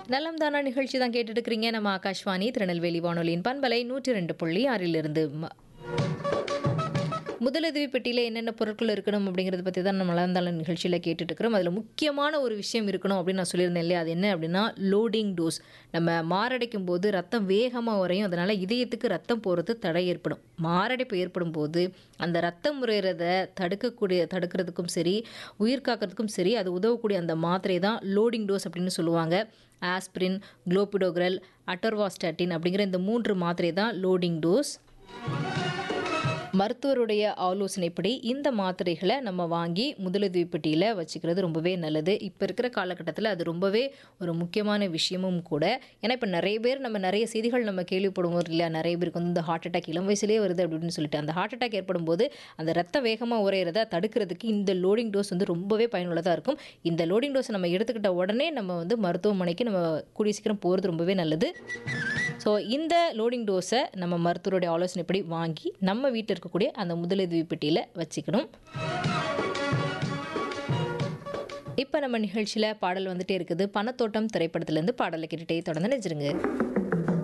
நலம் தானா நிகழ்ச்சி தான் கேட்டுட்டு இருக்கிறீங்க நம்ம ஆகாஷ்வாணி திருநெல்வேலி வானொலியின் பண்பலை நூற்றி ரெண்டு புள்ளி ஆறிலிருந்து ம- முதலுதவி பெட்டியில் என்னென்ன பொருட்கள் இருக்கணும் அப்படிங்கிறத பற்றி தான் நம்ம நலந்தாள நிகழ்ச்சியில் கேட்டுட்டு இருக்கிறோம் அதில் முக்கியமான ஒரு விஷயம் இருக்கணும் அப்படின்னு நான் சொல்லியிருந்தேன் இல்லையா அது என்ன அப்படின்னா லோடிங் டோஸ் நம்ம மாரடைக்கும் போது ரத்தம் வேகமாக உறையும் அதனால் இதயத்துக்கு ரத்தம் போகிறது தடை ஏற்படும் மாரடைப்பு ஏற்படும் போது அந்த ரத்தம் முறையிறத தடுக்கக்கூடிய தடுக்கிறதுக்கும் சரி உயிர் காக்கிறதுக்கும் சரி அது உதவக்கூடிய அந்த மாத்திரை தான் லோடிங் டோஸ் அப்படின்னு சொல்லுவாங்க ஆஸ்பிரின் குளோபிடோக்ரல் அட்டர்வாஸ்டாட்டின் அப்படிங்கிற இந்த மூன்று மாத்திரை தான் லோடிங் டோஸ் மருத்துவருடைய ஆலோசனைப்படி இந்த மாத்திரைகளை நம்ம வாங்கி முதலுதவி பெட்டியில் வச்சுக்கிறது ரொம்பவே நல்லது இப்போ இருக்கிற காலகட்டத்தில் அது ரொம்பவே ஒரு முக்கியமான விஷயமும் கூட ஏன்னா இப்போ நிறைய பேர் நம்ம நிறைய செய்திகள் நம்ம கேள்விப்படுவோம் இல்லையா நிறைய பேருக்கு வந்து இந்த ஹார்ட் அட்டாக் இளம் வயசுலேயே வருது அப்படின்னு சொல்லிட்டு அந்த ஹார்ட் அட்டாக் ஏற்படும் போது அந்த ரத்த வேகமாக உரையிறத தடுக்கிறதுக்கு இந்த லோடிங் டோஸ் வந்து ரொம்பவே பயனுள்ளதாக இருக்கும் இந்த லோடிங் டோஸ் நம்ம எடுத்துக்கிட்ட உடனே நம்ம வந்து மருத்துவமனைக்கு நம்ம கூடிய சீக்கிரம் போகிறது ரொம்பவே நல்லது ஸோ இந்த லோடிங் டோஸை நம்ம மருத்துவருடைய ஆலோசனைப்படி வாங்கி நம்ம வீட்டில் இருக்கக்கூடிய அந்த முதலுதவி பெட்டியில் வச்சுக்கணும் இப்போ நம்ம நிகழ்ச்சியில் பாடல் வந்துட்டே இருக்குது பணத்தோட்டம் திரைப்படத்துலேருந்து பாடலை கேட்டுகிட்டே தொடர்ந்து நினைச்சிருங்க